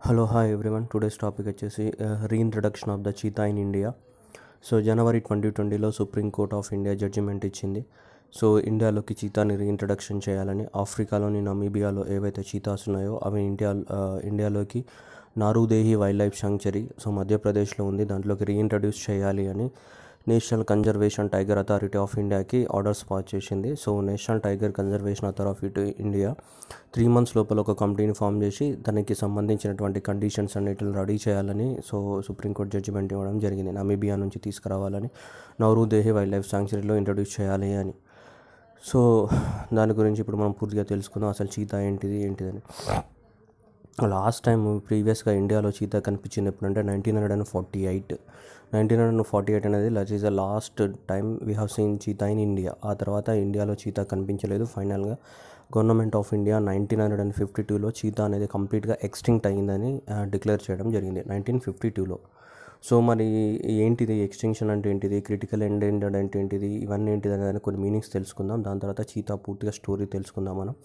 hello hi everyone today's topic వచ్చేసి reintroduction of the cheetah in India so జనవరి twenty ట్వంటీలో supreme court of India judgement ఇచ్చింది so ఇండియాలోకి చీతాని రీఇంట్రడక్షన్ చేయాలని ఆఫ్రికాలోని నమీబియాలో ఏవైతే చీతాస్ ఉన్నాయో అవి ఇండియా ఆ, ఇండియాలోకి Nauradehi wild life sanctuary so మధ్యప్రదేశ్లో ఉంది దాంట్లోకి రీఇంట్రడ్యూస్ చేయాలి అని national conservation tiger authority of ఇండియాకి ఆర్డర్స్ పాస్ చేసింది so national tiger conservation authority India three months లోపల ఒక కమిటీని ఫామ్ చేసి దానికి సంబంధించినటువంటి కండిషన్స్ అన్నిటిని రెడీ చేయాలని సో సుప్రీంకోర్టు జడ్జిమెంట్ ఇవ్వడం జరిగింది నమీబియా నుంచి తీసుకురావాలని నౌరు దేహి వైల్డ్ లైఫ్ శాంక్చరీలో ఇంట్రడ్యూస్ చేయాలి అని సో దాని గురించి ఇప్పుడు మనం పూర్తిగా తెలుసుకుందాం అసలు చీతా ఏంటిది ఏంటిదని లాస్ట్ టైం ప్రీవియస్గా ఇండియాలో చీతా కనిపించింది ఎప్పుడంటే nineteen hundred and forty eight nineteen hundred and forty eight అనేది that is the last time we have seen cheetah in India ఆ తర్వాత ఇండియాలో చీతా కనిపించలేదు ఫైనల్గా government of India nineteen hundred and fifty టూలో చీతా అనేది కంప్లీట్గా ఎక్స్టింక్ట్ అయిందని డిక్లేర్ చేయడం జరిగింది నైన్టీన్ ఫిఫ్టీ టూలో సో మరి ఏంటిది ఎక్స్టింక్షన్ అంటే ఏంటిది క్రిటికల్ ఎండెండెడ్ అంటే ఏంటిది ఇవన్నీ ఏంటిది అనేది కొన్ని మీనింగ్స్ తెలుసుకుందాం దాని తర్వాత చీతా పూర్తిగా స్టోరీ తెలుసుకుందాం మనం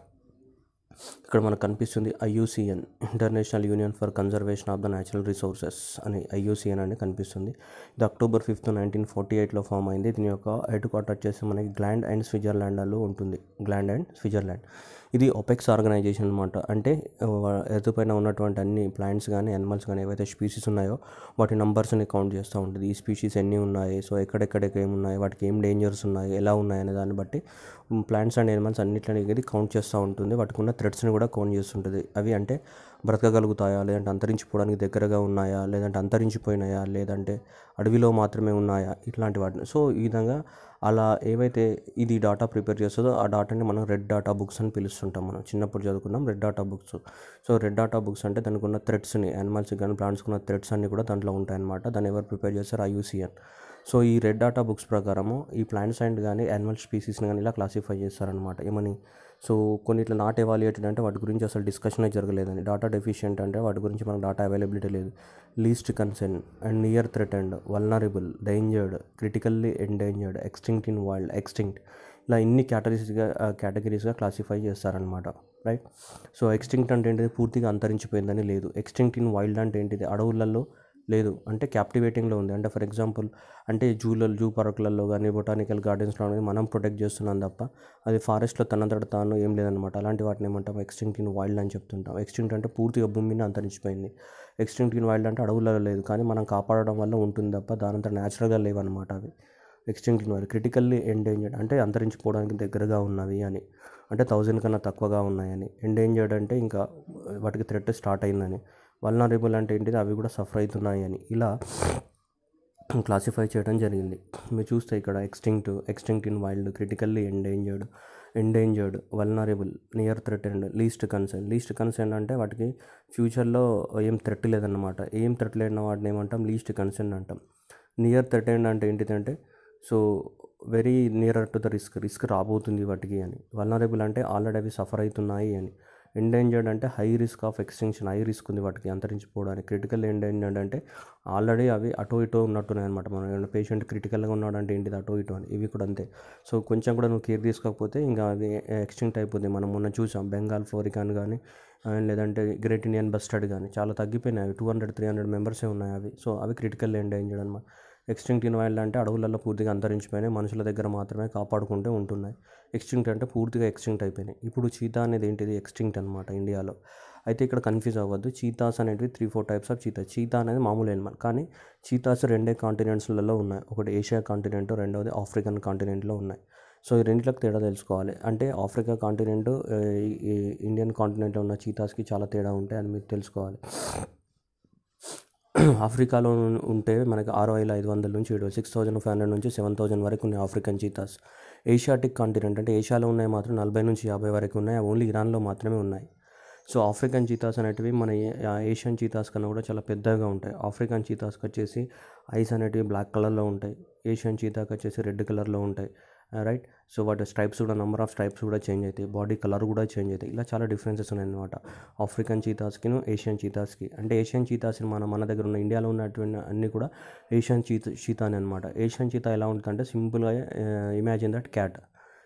ఇక్కడ మనకు కనిపిస్తుంది IUCN international union for conservation of the natural resources అని ఐయూసిఎన్ అని కనిపిస్తుంది ఇది అక్టోబర్ ఫిఫ్త్ నైన్టీన్ ఫార్టీ ఎయిట్లో ఫామ్ అయింది దీని యొక్క హెడ్ క్వార్టర్ వచ్చేసి మనకి గ్లాండ్ అండ్ స్విట్జర్లాండ్లో ఉంటుంది గ్లాండ్ అండ్ స్విట్జర్లాండ్ ఇది ఒపెక్స్ ఆర్గనైజేషన్ అనమాట అంటే ఎర్త్ పైన ఉన్నటువంటి అన్ని ప్లాంట్స్ కానీ అనిమల్స్ కానీ ఏవైతే స్పీసీస్ ఉన్నాయో వాటి నంబర్స్ని కౌంట్ చేస్తూ ఉంటుంది ఈ స్పీషీస్ ఎన్ని ఉన్నాయి సో ఎక్కడెక్కడికి ఏమి ఉన్నాయి వాటికి ఏం డేంజర్స్ ఉన్నాయి ఎలా ఉన్నాయి అనే దాన్ని బట్టి ప్లాంట్స్ అండ్ ఎనిమల్స్ అన్నిటిని ఇది కౌంట్ చేస్తూ ఉంటుంది వాటికి ఉన్న థ్రెడ్స్ని కూడా కౌంట్ చేస్తుంటుంది అవి అంటే బ్రతకగలుగుతాయా లేదంటే అంతరించిపోవడానికి దగ్గరగా ఉన్నాయా లేదంటే అంతరించిపోయినాయా లేదంటే అడవిలో మాత్రమే ఉన్నాయా ఇట్లాంటి వాటిని సో ఈ విధంగా అలా ఏవైతే ఇది డాటా ప్రిపేర్ చేస్తుందో ఆ డాటాని మనం రెడ్ డాటా బుక్స్ అని పిలుస్తుంటాం మనం చిన్నప్పుడు చదువుకున్నాం red data books so red data books అంటే దానికి ఉన్న థ్రెడ్స్ని యానిమల్స్ కానీ ప్లాంట్స్కి ఉన్న థ్రెడ్స్ అన్ని కూడా దాంట్లో ఉంటాయన్నమాట దాన్ని ఎవరు ప్రిపేర్ చేస్తారు ఐయూసిఎన్ సో ఈ రెడ్ డాటా బుక్స్ ప్రకారము ఈ ప్లాంట్స్ అండ్ కానీ యానిమల్ స్పీసీస్ని కానీ ఇలా క్లాసిఫై చేస్తారనమాట ఏమని సో కొన్ని ఇట్లా నాట్ ఎవాల్యుయేటెడ్ అంటే వాటి గురించి అసలు డిస్కషనే జరగలేదని డాటా డెఫిషియెంట్ అంటే వాటి గురించి మనకు డాటా అవైలబిలిటీ లేదు least concern and near threat and vulnerable endangered critically endangered extinct in world extinct ఇలా ఇన్ని కేటగిరీస్గా కేటగిరీస్గా క్లాసిఫై చేస్తారనమాట రైట్ సో ఎక్స్టింక్ట్ అంటే ఏంటిది పూర్తిగా అంతరించిపోయిందని లేదు ఎక్స్టింక్ట్ ఇన్ వైల్డ్ అంటే ఏంటిది అడవులలో లేదు అంటే క్యాప్టివేటింగ్లో ఉంది అంటే ఫర్ ఎగ్జాంపుల్ అంటే జూలలో జూ పార్కులలో కానీ బొటానికల్ గార్డెన్స్లో కానీ మనం ప్రొటెక్ట్ చేస్తున్నాం తప్ప అది ఫారెస్ట్లో తనంతట తాను ఏం లేదనమాట అలాంటి వాటిని ఏమంటాం ఎక్స్టింక్ట్ ఇన్ వైల్డ్ అని చెప్తుంటాం ఎక్స్టింక్ట్ అంటే పూర్తిగా భూమి మీద అంతరించిపోయింది ఎక్స్టింక్ట్ ఇన్ వైల్డ్ అంటే అడవులలో లేదు కానీ మనం కాపాడడం వల్ల ఉంటుంది తప్ప దానంతా న్యాచురల్గా లేవన్నమాట అవి extinct in wild critically endangered అంటే అంతరించిపోవడానికి దగ్గరగా ఉన్నవి అని అంటే థౌజండ్ కన్నా తక్కువగా ఉన్నాయని ఎండేంజర్డ్ అంటే ఇంకా వాటికి థ్రెట్ స్టార్ట్ అయిందని వల్నరబుల్ అంటే ఏంటిది అవి కూడా సఫర్ అవుతున్నాయి అని ఇలా క్లాసిఫై చేయడం జరిగింది మీరు చూస్తే ఇక్కడ extinct extinct in wild critically endangered endangered vulnerable near threat and least concern least concern అంటే వాటికి ఫ్యూచర్లో ఏం థ్రెట్ లేదన్నమాట ఏం థ్రెట్ లేని వాటిని ఏమంటాం లీస్ట్ కన్సర్న్ అంటాం నియర్ థ్రెట్ అండ్ అంటే ఏంటిదంటే so very nearer to the risk risk రాబోతుంది వాటికి అని వల్నరబుల్ అంటే ఆల్రెడీ అవి సఫర్ అవుతున్నాయి అని ఎండేంజర్డ్ అంటే high risk of extension high risk ఉంది వాటికి అంతరించిపోవడానికి క్రిటికల్ ఎండేంజర్డ్ అంటే ఆల్రెడీ అవి అటో ఇటో ఉన్నట్టున్నాయి అనమాట మనం ఏమైనా పేషెంట్ క్రిటికల్గా ఉన్నాడంటే ఏంటిది అటో ఇటో అని ఇవి కూడా అంతే సో కొంచెం కూడా నువ్వు కేర్ తీసుకోకపోతే ఇంకా అది ఎక్స్టింక్ట్ అయిపోతుంది మనం మొన్న చూసాం బెంగాల్ ఫ్లోరికాన్ కానీ అండ్ లేదంటే గ్రేట్ ఇండియన్ బస్టర్డ్ కానీ చాలా తగ్గిపోయినాయి అవి టూ హండ్రెడ్ త్రీ హండ్రెడ్ మెంబర్సే ఉన్నాయి అవి సో అవి క్రిటికల్ ఎండేంజర్డ్ అనమాట ఎక్స్టింక్ట్ ఇన్ వైల్డ్ అంటే అడవులలో పూర్తిగా అంతరించిపోయినాయి మనుషుల దగ్గర మాత్రమే కాపాడుకుంటూ ఉంటున్నాయి ఎక్స్టింక్ట్ అంటే పూర్తిగా ఎక్స్టింక్ట్ అయిపోయినాయి ఇప్పుడు చీతా అనేది ఏంటిది ఎక్స్టింక్ట్ అనమాట ఇండియాలో అయితే ఇక్కడ కన్ఫ్యూజ్ అవ్వద్దు చీతాస్ అనేటివి three four types of cheetah cheetah అనేది మామూలు ఎనిమల్ కానీ చీతాస్ రెండే కాంటినెంట్స్లలో ఉన్నాయి ఒకటి ఏషియా కాంటినెంట్ రెండవది ఆఫ్రికన్ కాంటినెంట్లో ఉన్నాయి సో ఈ రెండిట్లకు తేడా తెలుసుకోవాలి అంటే ఆఫ్రికా కాంటినెంట్ ఇండియన్ కాంటినెంట్లో ఉన్న చీతాస్కి చాలా తేడా ఉంటాయి అని మీరు తెలుసుకోవాలి ఆఫ్రికాలో ఉంటే మనకి ఆరు వేల ఐదు వందల నుంచి ఏడు సిక్స్ థౌజండ్ ఫైవ్ హండ్రెడ్ నుంచి సెవెన్ థౌజండ్ వరకు ఉన్నాయి ఆఫ్రికన్ చీతాస్ ఏషియాటిక్ కాంటినెంట్ అంటే ఏషియాలో ఉన్నాయి మాత్రం నలభై నుంచి యాభై వరకు ఉన్నాయి అవి ఓన్లీ ఇరాన్లో మాత్రమే ఉన్నాయి సో ఆఫ్రికన్ చీతాస్ అనేటివి మన ఏషియన్ చీతాస్ కన్నా కూడా చాలా పెద్దగా ఉంటాయి ఆఫ్రికన్ చీతాస్కి వచ్చేసి ఐస్ అనేటివి బ్లాక్ కలర్లో ఉంటాయి ఏషియన్ చీతాకి వచ్చేసి రెడ్ కలర్లో ఉంటాయి రైట్ సో వాటి స్ట్రైప్స్ కూడా నెంబర్ ఆఫ్ స్ట్రైప్స్ కూడా చేంజ్ అవుతాయి బాడీ కలర్ కూడా చేంజ్ అవుతాయి ఇలా చాలా డిఫరెన్సెస్ ఉన్నాయి అనమాట ఆఫ్రికన్ చీతాస్కి ఏషియన్ చీతాస్కి అంటే ఏషియన్ చీతాస్ని మన మన దగ్గర ఉన్న ఇండియాలో ఉన్నటువంటి అన్నీ కూడా ఏషియన్ చీత చీతా అని అనమాట ఏషియన్ చీతా ఎలా ఉంటుందంటే సింపుల్గా imagine that cat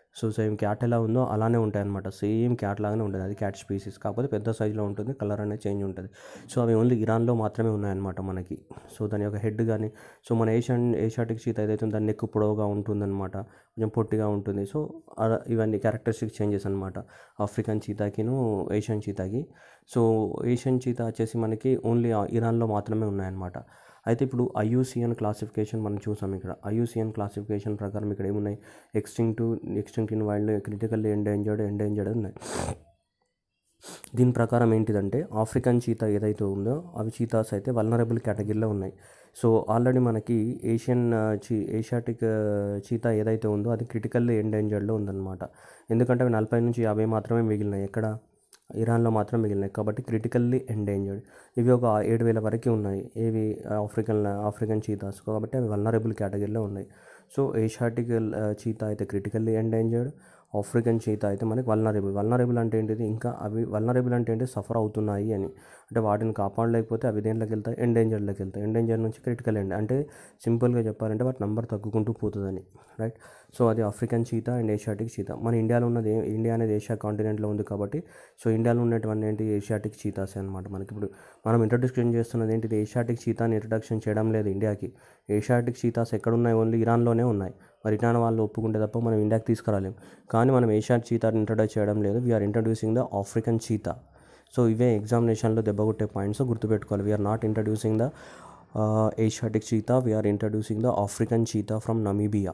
so same cat ఎలా ఉందో అలానే ఉంటాయి అనమాట సేమ్ క్యాట్ లాగానే ఉంటుంది అది క్యాట్ స్పీసీస్ కాకపోతే పెద్ద సైజులో ఉంటుంది కలర్ అనేది చేంజ్ ఉంటుంది సో అవి ఓన్లీ ఇరాన్లో మాత్రమే ఉన్నాయన్నమాట మనకి సో దాని యొక్క హెడ్ కానీ సో మన ఏషియన్ ఏషియాటిక్ చీత ఏదైతే ఉందో దాని నెక్ పొడవుగా ఉంటుందన్నమాట కొంచెం పొట్టిగా ఉంటుంది సో అలా ఇవన్నీ క్యారెక్టరిస్టిక్ చేంజెస్ అనమాట ఆఫ్రికన్ చీతాకిను ఏషియన్ చీతాకి సో ఏషియన్ చీతా వచ్చేసి మనకి ఓన్లీ ఇరాన్లో మాత్రమే ఉన్నాయన్నమాట అయితే ఇప్పుడు ఐయూసిఎన్ క్లాసిఫికేషన్ మనం చూసాం ఇక్కడ ఐయూసిఎన్ క్లాసిఫికేషన్ ప్రకారం ఇక్కడ ఏమున్నాయి extinct extinct in wild critically endangered endangered ఉన్నాయి దీని ప్రకారం ఏంటిదంటే ఆఫ్రికన్ చీతా ఏదైతే ఉందో అవి చీతాస్ అయితే వల్నరబుల్ కేటగిరీలో ఉన్నాయి సో ఆల్రెడీ మనకి ఏషియన్ చీ ఏషియాటిక్ చీతా ఏదైతే ఉందో అది క్రిటికల్లీ ఎండేంజర్డ్లో ఉందన్నమాట ఎందుకంటే అవి నలభై నుంచి యాభై మాత్రమే మిగిలినాయి ఎక్కడ ఇరాన్లో మాత్రం మిగిలినాయి కాబట్టి క్రిటికల్లీ ఎండేంజర్డ్ ఇవి ఒక ఏడు వేల వరకు ఉన్నాయి ఏవి ఆఫ్రికన్ ఆఫ్రికన్ చీతాస్ కాబట్టి అవి వల్నరబుల్ కేటగిరీలో ఉన్నాయి సో ఏషియాటిక్ చీతా అయితే క్రిటికల్లీ ఎండేంజర్డ్ ఆఫ్రికన్ చీతా అయితే మనకి వల్నరబుల్ వల్నరబుల్ అంటే ఏంటిది ఇంకా అవి వల్నరబుల్ అంటే ఏంటి సఫర్ అవుతున్నాయి అని అంటే వాటిని కాపాడలేకపోతే అవి దేంట్లోకి వెళ్తాయి ఎండేంజర్లోకి వెళ్తాయి ఎండేంజర్ నుంచి క్రిటికల్ ఎండ్ అంటే సింపుల్గా చెప్పాలంటే వాటి నెంబర్ తగ్గుకుంటూ పోతుందని రైట్ సో అది African cheetah and Asiatic cheetah మన ఇండియాలో ఉన్నది ఇండియా అనేది ఏషియా కాంటినెంట్లో ఉంది కాబట్టి సో ఇండియాలో ఉన్నటువంటి ఏంటి ఏషియాటిక్ చీతాస్ అనమాట మనకి ఇప్పుడు మనం ఇంట్రొడక్షన్ చేస్తున్నది ఏంటిది ఏషియాటిక్ చీతాని ఇంట్రడక్షన్ చేయడం లేదు ఇండియాకి ఏషియాటిక్ చీతాస్ ఎక్కడ ఉన్నాయి ఓన్లీ ఇరాన్లోనే ఉన్నాయి మరి ఇరాన్ వాళ్ళు ఒప్పుకుంటే తప్ప మనం ఇండియాకి తీసుకురాలేం కానీ మనం ఏషియాటిక్ చీతాని ఇంట్రడ్యూస్ చేయడం లేదు we're introducing the African cheetah so ఇవే ఎగ్జామినేషన్లో దెబ్బకొట్టే పాయింట్స్ గుర్తుపెట్టుకోవాలి we're not introducing the Asiatic cheetah we're introducing the African cheetah from Namibia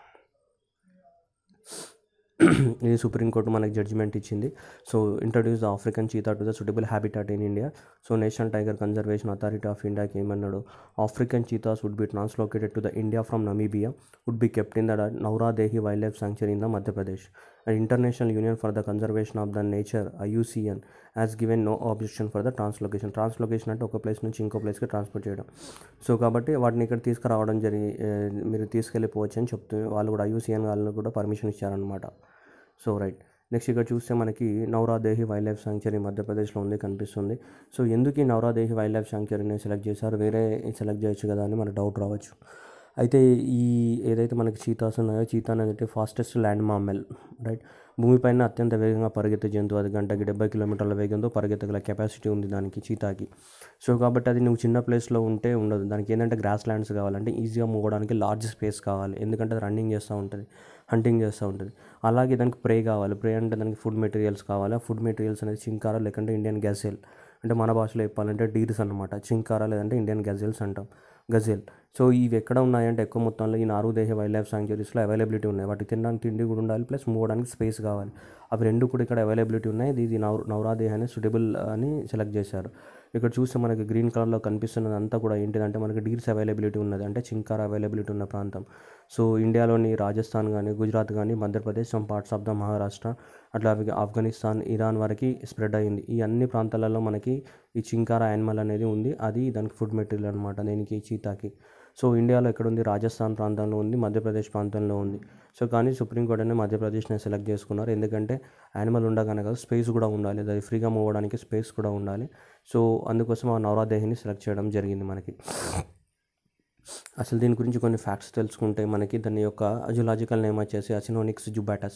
ఇది సుప్రీంకోర్టు మనకి జడ్జిమెంట్ ఇచ్చింది so introduce the African cheetah to the suitable habitat in India so national tiger conservation authority of ఇండియాకి ఏమన్నాడు African cheetahs would be translocated to the India from Namibia would be kept in the Nauradehi wild life sanctuary in the Madhya Pradesh and international union for the conservation of the nature IUCN has given no objection for the translocation translocation అంటే ఒక place నుంచి ఇంకో ప్లేస్కి transport చేయడం so కాబట్టి వాటిని ఇక్కడ తీసుకురావడం జరిగి మీరు తీసుకెళ్ళిపోవచ్చు అని చెప్తూ వాళ్ళు కూడా ఐయుసిఎన్ వాళ్ళని కూడా పర్మిషన్ ఇచ్చారనమాట సో రైట్ నెక్స్ట్ ఇక్కడ చూస్తే మనకి నౌరాదేహి వైల్డ్ లైఫ్ సాంక్చురీ మధ్యప్రదేశ్లో ఉంది కనిపిస్తుంది సో ఎందుకు ఈ నౌరాదేహి వైల్డ్ లైఫ్ సాంక్చురీని సెలెక్ట్ చేశారు వేరే సెలెక్ట్ చేయొచ్చు కదా అని మనకు డౌట్ రావచ్చు అయితే ఈ ఏదైతే మనకి చీతాస్ ఉన్నాయో చీతా అనేది ఫాస్టెస్ట్ ల్యాండ్ మామెల్ రైట్ భూమిపైన అత్యంత వేగంగా పరిగెత్తే జంతువు అది గంటకి డెబ్బై కిలోమీటర్ల వేగంతో పరిగెత్తగల కెపాసిటీ ఉంది దానికి చీతాకి సో కాబట్టి అది నువ్వు చిన్న ప్లేస్లో ఉంటే ఉండదు దానికి ఏంటంటే గ్రాస్ ల్యాండ్స్ కావాలంటే ఈజీగా మూవడానికి లార్జ్ స్పేస్ కావాలి ఎందుకంటే అది రన్నింగ్ చేస్తూ ఉంటుంది హంటింగ్ చేస్తూ ఉంటుంది అలాగే దానికి ప్రే కావాలి ప్రే అంటే దానికి ఫుడ్ మెటీరియల్స్ కావాలి ఆ ఫుడ్ మెటీరియల్స్ అనేది చింకారా లేకుంటే ఇండియన్ గజెల్ అంటే మన భాషలో చెప్పాలంటే డీర్స్ అనమాట చింకారా లేదంటే ఇండియన్ గజెల్స్ అంటాం గజెల్ సో ఇవి ఎక్కడ ఉన్నాయంటే ఎక్కువ మొత్తంలో ఈ నారుదేహ వైల్డ్ లైఫ్ సాంక్చురీస్లో అవైలబిలిటీ ఉన్నాయి వాటికి తినడానికి తిండి కూడా ఉండాలి ప్లస్ మూవడానికి స్పేస్ కావాలి అవి రెండు కూడా ఇక్కడ అవైలబిలిటీ ఉన్నాయి ఇది నౌ నౌరాదేహ అని సుటబుల్ అని సెలెక్ట్ చేశారు ఇక్కడ చూస్తే మనకి గ్రీన్ కలర్లో కనిపిస్తున్నది అంతా కూడా ఏంటిదంటే మనకి డీర్స్ అవైలబిలిటీ ఉన్నది అంటే చింకార్ అవైలబిలిటీ ఉన్న ప్రాంతం సో ఇండియాలోని రాజస్థాన్ కానీ గుజరాత్ కానీ Madhya Pradesh some parts of the Maharashtra అట్లా ఆఫ్ఘనిస్తాన్ ఇరాన్ వరకు స్ప్రెడ్ అయ్యింది ఈ అన్ని ప్రాంతాలలో మనకి ఈ చింకారా యానిమల్ అనేది ఉంది అది దానికి ఫుడ్ మెటీరియల్ అనమాట దీనికి చీతాకి సో ఇండియాలో ఎక్కడ ఉంది రాజస్థాన్ ప్రాంతంలో ఉంది మధ్యప్రదేశ్ ప్రాంతంలో ఉంది సో కానీ సుప్రీంకోర్టు అనేది మధ్యప్రదేశ్ని సెలెక్ట్ చేసుకున్నారు ఎందుకంటే యానిమల్ ఉండగానే కాదు స్పేస్ కూడా ఉండాలి అది ఫ్రీగా మూవ్ అవ్వడానికి స్పేస్ కూడా ఉండాలి సో అందుకోసం ఆ నవరాదేహిని సెలెక్ట్ చేయడం జరిగింది మనకి అసలు దీని గురించి కొన్ని ఫ్యాక్ట్స్ తెలుసుకుంటే మనకి దాని యొక్క జులాజికల్ నేమ్ వచ్చేసి అసినోనిక్స్ జుబాటస్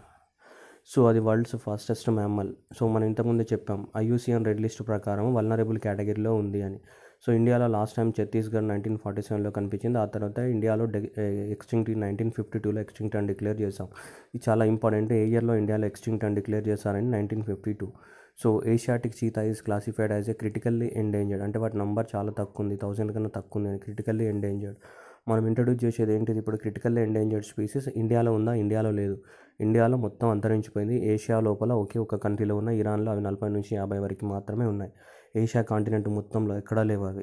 సో అది వరల్డ్స్ ఫాస్టెస్ట్ మ్యామల్ సో మనం ఇంతకుముందే చెప్పాం ఐయూసీఎన్ రెడ్ లిస్ట్ ప్రకారం వల్నరబుల్ కేటగిరీలో ఉంది అని సో ఇండియాలో last time Chhattisgarh nineteen forty సెవెన్లో కనిపించింది ఆ తర్వాత ఇండియాలో ఎక్స్టింక్ట్ నైన్టీన్ ఫిఫ్టీ టూలో ఎక్స్టింక్ట్ అని డిక్లేర్ చేసాం ఇది చాలా ఇంపార్టెంట్ ఏ ఇయర్లో ఇండియాలో ఎక్స్టింక్ట్ అని డిక్లేర్ చేశారని nineteen fifty two so Asiatic cheetah is classified as a critically endangered అంటే వాటి నంబర్ చాలా తక్కువ ఉంది థౌసండ్ కన్నా తక్కువ ఉంది అని క్రిటికల్లీ ఎండేంజర్డ్ మనం ఇంట్రడ్యూస్ చేసేది ఏంటిది ఇప్పుడు క్రిటికల్లీ ఎండేంజర్డ్ స్పీసీస్ ఇండియాలో ఉందా ఇండియాలో లేదు ఇండియాలో మొత్తం అంతరించిపోయింది ఏషియా లోపల ఒకే ఒక కంట్రీలో ఉన్న ఇరాన్లో అవి నలభై నుంచి యాభై వరకు మాత్రమే ఉన్నాయి ఏషియా కాంటినెంట్ మొత్తంలో ఎక్కడా లేవు అవి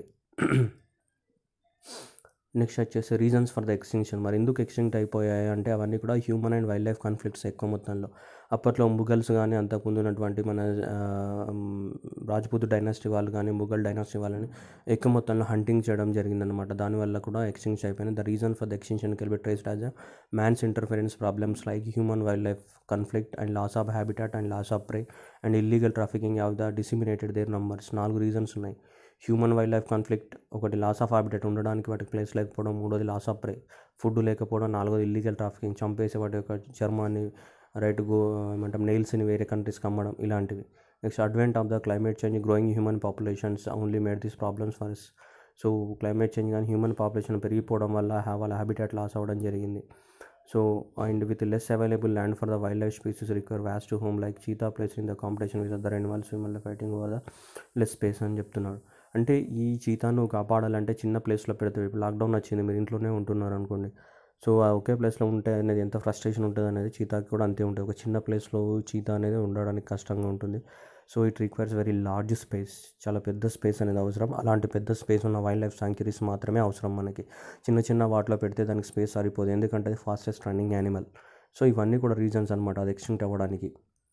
నెక్స్ట్ వచ్చేసి రీజన్స్ ఫర్ ద ఎక్స్టింక్షన్ మరి ఎందుకు ఎక్స్టింక్ట్ అయిపోయాయి అంటే అవన్నీ కూడా human and wild life conflicts ఎక్కువ మొత్తంలో అప్పట్లో ముఘల్స్ కానీ అంతకుముందు ఉన్నటువంటి మన రాజ్పూత్ డైనాసిటీ వాళ్ళు కానీ ముఘల్ డైనాసిటీ వాళ్ళని ఎక్కువ మొత్తంలో హంటింగ్ చేయడం జరిగిందనమాట దానివల్ల కూడా ఎక్స్టింక్ట్ అయిపోయింది the reason for the extinction can be traced as a man's interference problems like human wild life conflict and loss of habitat and loss of prey and illegal trafficking of the disseminated their numbers నాలుగు reasons ఉన్నాయి human wild life conflict ఒకటి loss of habitat ఉండడానికి వాటికి place లేకపోవడం మూడోది loss of pray food లేకపోవడం నాలుగోది illegal trafficking చంపేసి వాటి యొక్క చర్మాన్ని రైట్ గో ఏమంటాం నెయిల్స్ని వేరే కంట్రీస్కి అమ్మడం ఇలాంటివి next advent of the climate change growing human populations only made these problems for so climate change కానీ హ్యూమన్ పాపులేషన్ పెరిగిపోవడం వల్ల హ్యా- వాళ్ళ హ్యాబిటేట్ లాస్ అవ్వడం జరిగింది so and with less available land for the wild life species require vast home like cheetah place in the competition with other animals మిమ్మల్ని fighting over the less space అని చెప్తున్నాడు అంటే ఈ చీతాను కాపాడాలంటే చిన్న ప్లేస్లో పెడితే ఇప్పుడు లాక్డౌన్ వచ్చింది మీరు ఇంట్లోనే ఉంటున్నారు అనుకోండి సో ఆ ఒకే ప్లేస్లో ఉంటే అనేది ఎంత ఫ్రస్ట్రేషన్ ఉంటుంది అనేది చీతాకి కూడా అంతే ఉంటుంది ఒక చిన్న ప్లేస్లో చీతా అనేది ఉండడానికి కష్టంగా ఉంటుంది so it requires very large space చాలా పెద్ద స్పేస్ అనేది అవసరం అలాంటి పెద్ద స్పేస్ ఉన్న వైల్డ్ లైఫ్ సాంక్చురీస్ మాత్రమే అవసరం మనకి చిన్న చిన్న వాటిలో పెడితే దానికి స్పేస్ సరిపోదు ఎందుకంటే అది ఫాస్టెస్ట్ రన్నింగ్ యానిమల్ సో ఇవన్నీ కూడా రీజన్స్ అనమాట అది ఎక్స్టింక్ట్ అవ్వడానికి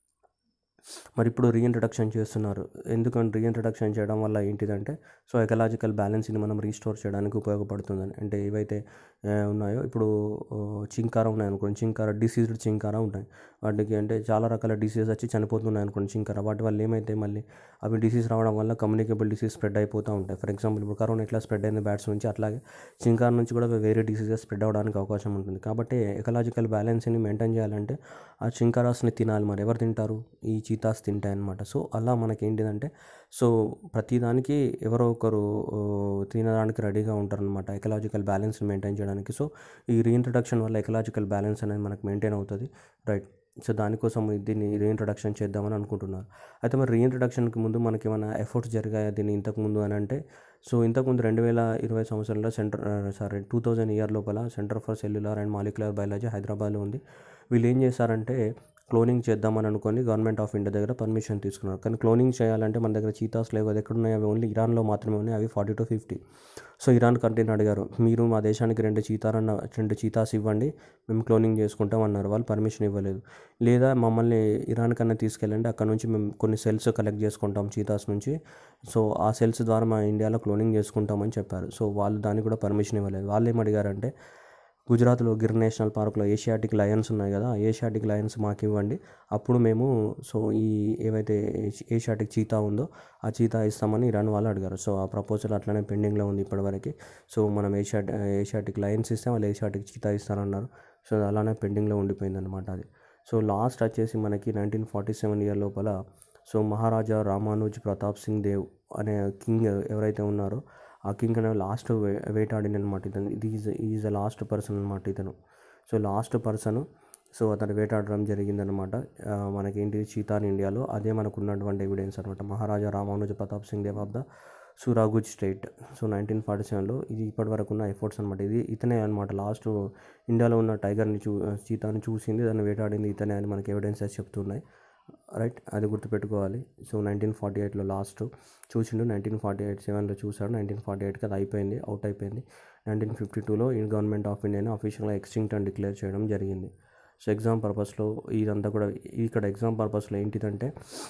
మరి ఇప్పుడు రీఇంట్రడక్షన్ చేస్తున్నారు ఎందుకంటే రీఇంట్రడక్షన్ చేయడం వల్ల ఏంటిదంటే సో ఎకలాజికల్ బ్యాలెన్స్ని మనం రీస్టోర్ చేయడానికి ఉపయోగపడుతుందని అంటే ఏవైతే ఆ, ఉన్నాయో ఇప్పుడు ఆ, చింకార ఉన్నాయి అనుకోండి చింకార డిసీజ్డ్ చింకార ఉంటాయి వాటికి అంటే చాలా రకాల డిసీజెస్ వచ్చి చనిపోతున్నాయి అనుకోండి చింకార వాటి వల్ల ఏమైతే మళ్ళీ అవి డిసీజ్ రావడం వల్ల కమ్యూనికేబుల్ డిసీజ్ స్ప్రెడ్ అయిపోతూ ఉంటాయి ఫర్ ఎగ్జాంపుల్ ఇప్పుడు కరోనా ఎట్లా స్ప్రెడ్ అయింది బ్యాట్స్ నుంచి అట్లాగే చింకార నుంచి కూడా వేరే డిసీజెస్ స్ప్రెడ్ అవ్వడానికి అవకాశం ఉంటుంది కాబట్టి ఎకలాజికల్ బ్యాలెన్స్ని మెయింటైన్ చేయాలంటే ఆ చింకారాస్ని తినాలి మరి ఎవరు తింటారు ఈ చీతాస్ తింటాయి అనమాట సో అలా మనకి ఏంటిదంటే సో ప్రతిదానికి ఎవరో ఒకరు ఆ, తినడానికి రెడీగా ఉంటారనమాట ఎకలాజికల్ బ్యాలెన్స్ని మెయింటైన్ చేయడానికి సో ఈ రీఇంట్రడక్షన్ వల్ల ఎకలాజికల్ బ్యాలెన్స్ అనేది మనకు మెయింటైన్ అవుతుంది రైట్ సో దానికోసం దీన్ని రీఇంట్రడక్షన్ చేద్దామని అనుకుంటున్నారు అయితే మరి రీఇంట్రడక్షన్కి ముందు మనకి ఏమైనా ఎఫర్ట్స్ జరిగాయా దీన్ని ఇంతకుముందు అని అంటే సో ఇంతకుముందు రెండు వేల ఇరవై సంవత్సరంలో centre sorry two thousand year లోపల centre for cellular and molecular biology హైదరాబాద్లో ఉంది వీళ్ళు ఏం చేశారంటే క్లోనింగ్ చేద్దామని అనుకొని గవర్నమెంట్ ఆఫ్ ఇండియా దగ్గర పర్మిషన్ తీసుకున్నారు కానీ క్లోనింగ్ చేయాలంటే మన దగ్గర చీతాస్ లేవు అది ఎక్కడ ఉన్నాయి అవి ఓన్లీ ఇరాన్లో మాత్రమే ఉన్నాయి అవి forty to fifty so Iran కంట్రీని అడిగారు మీరు మా దేశానికి రెండు చీతారన్న రెండు చీతాస్ ఇవ్వండి మేము క్లోనింగ్ చేసుకుంటాం అన్నారు వాళ్ళు పర్మిషన్ ఇవ్వలేదు లేదా మమ్మల్ని ఇరాన్ కన్నా తీసుకెళ్ళండి అక్కడ నుంచి మేము కొన్ని సెల్స్ కలెక్ట్ చేసుకుంటాం చీతాస్ నుంచి సో ఆ సెల్స్ ద్వారా మా ఇండియాలో క్లోనింగ్ చేసుకుంటామని చెప్పారు సో వాళ్ళు దానికి కూడా పర్మిషన్ ఇవ్వలేదు వాళ్ళు ఏం అడిగారంటే గుజరాత్లో గిర్ నేషనల్ పార్క్లో ఏషియాటిక్ లయన్స్ ఉన్నాయి కదా ఆ ఏషియాటిక్ లయన్స్ మాకు ఇవ్వండి అప్పుడు మేము సో ఈ ఏవైతే ఏషియాటిక్ చీతా ఉందో ఆ చీతా ఇస్తామని ఇరాన్ వాళ్ళు అడిగారు సో ఆ ప్రపోజల్ అట్లనే పెండింగ్లో ఉంది ఇప్పటివరకు సో మనం ఏషియా ఏషియాటిక్ లయన్స్ ఇస్తే వాళ్ళు ఏషియాటిక్ చీతా ఇస్తారన్నారు సో అది అలానే పెండింగ్లో ఉండిపోయింది అనమాట అది సో లాస్ట్ వచ్చేసి మనకి నైన్టీన్ ఫార్టీ సెవెన్ ఇయర్ లోపల సో మహారాజా రామానుజ్ ప్రతాప్ సింగ్ దేవ్ అనే కింగ్ ఎవరైతే ఉన్నారో ఆ కింగ్ అనే లాస్ట్ వేటాడిన అనమాట ఇతను ఇది is is the last person అనమాట ఇతను సో లాస్ట్ పర్సన్ సో అతను వేటాడడం జరిగిందనమాట ఆ, మనకేంటి చీతాన్ ఇండియాలో అదే మనకు ఉన్నటువంటి ఎవిడెన్స్ అనమాట Maharaja Ramanuja Pratap Singh Dev of the Surguja state so nineteen forty సెవెన్లో ఇది ఇప్పటి వరకు ఉన్న ఎఫర్ట్స్ అనమాట ఇది ఇతనే అనమాట లాస్ట్ ఇండియాలో ఉన్న టైగర్ని చూ చీతాని చూసింది దాన్ని వేటాడింది ఇతనే అని మనకి ఎవిడెన్సెస్ చెప్తున్నాయి రైట్ అది గుర్తుపెట్టుకోవాలి సో నైన్టీన్ ఫార్టీ ఎయిట్లో లాస్ట్ చూసిండు నైన్టీన్ ఫార్టీ ఎయిట్ సెవెన్లో చూశాడు నైన్టీన్ ఫార్టీ ఎయిట్కి అది అయిపోయింది అవుట్ అయిపోయింది నైన్టీన్ ఫిఫ్టీ టూలో ఈ గవర్నమెంట్ ఆఫ్ ఇండియాని అఫీషియల్గా ఎక్స్టింక్ట్ అని డిక్లేర్ చేయడం జరిగింది సో ఎగ్జామ్ పర్పస్లో ఇదంతా కూడా ఇక్కడ ఎగ్జామ్ పర్పస్లో ఏంటిదంటే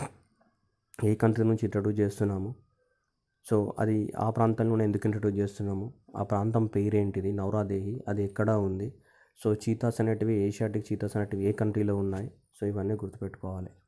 ఏ కంట్రీ నుంచి ఇంట్రడ్యూస్ చేస్తున్నాము సో అది ఆ ప్రాంతంలోనే ఎందుకు ఇంట్రడ్యూస్ చేస్తున్నాము ఆ ప్రాంతం పేరేంటిది నవరాదేహి అది ఎక్కడ ఉంది సో చీతాస్ అనేటివి ఏషియాటిక్ చీతాస్ అనేటివి ఏ కంట్రీలో ఉన్నాయి సో ఇవన్నీ గుర్తుపెట్టుకోవాలి